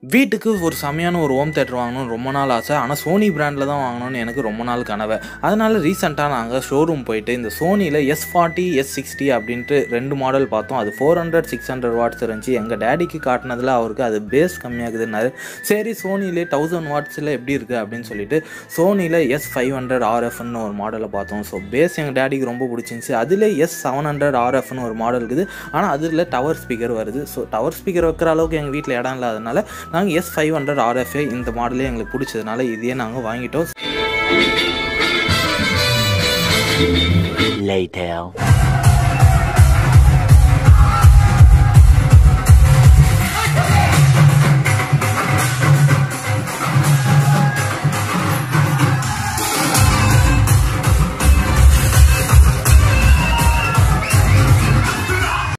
வீட்டுக்கு ஒரு செமையான ஒரு ஹோம் தேட்டர் வாங்கணும்னு ரொம்ப நாள் ஆசை ஆனால் சோனி பிராண்டில் தான் வாங்கணும்னு எனக்கு ரொம்ப நாள் கனவு அதனால ரீசெண்டாக நாங்கள் ஷோரூம் போயிட்டு இந்த சோனியில் எஸ் ஃபார்ட்டி எஸ் சிக்ஸ்டி அப்படின்ட்டு ரெண்டு மாடல் பார்த்தோம் அது four hundred six hundred watts இருந்துச்சு எங்கள் டேடிக்கு காட்டினதில் அவருக்கு அது பேஸ் கம்மியாகுதுன்னாரு சரி சோனிலே தௌசண்ட் வாட்ஸில் எப்படி இருக்குது அப்படின்னு சொல்லிட்டு சோனியில் எஸ் ஃபைவ் ஹண்ட்ரட் ஆர்எஃப்னு ஒரு மாடலை பார்த்தோம் ஸோ பேஸ் எங்கள் டேடிக்கு ரொம்ப பிடிச்சிருந்துச்சி அதில் எஸ் செவன் ஹண்ட்ரட் ஆர்எஃப்னு ஒரு மாடல் இருக்குது ஆனால் அதில் டவர் ஸ்பீக்கர் வருது ஸோ டவர் ஸ்பீக்கர் வைக்கிற அளவுக்கு எங்கள் வீட்டில் இடம் இல்லாதனால நாங்கள் எஸ் ஃபைவ் ஹண்ட்ரட் ஆர்எஃப்ஏ இந்த மாடலே எங்களுக்கு பிடிச்சதுனால இதையே நாங்கள் வாங்கிட்டோம் Later.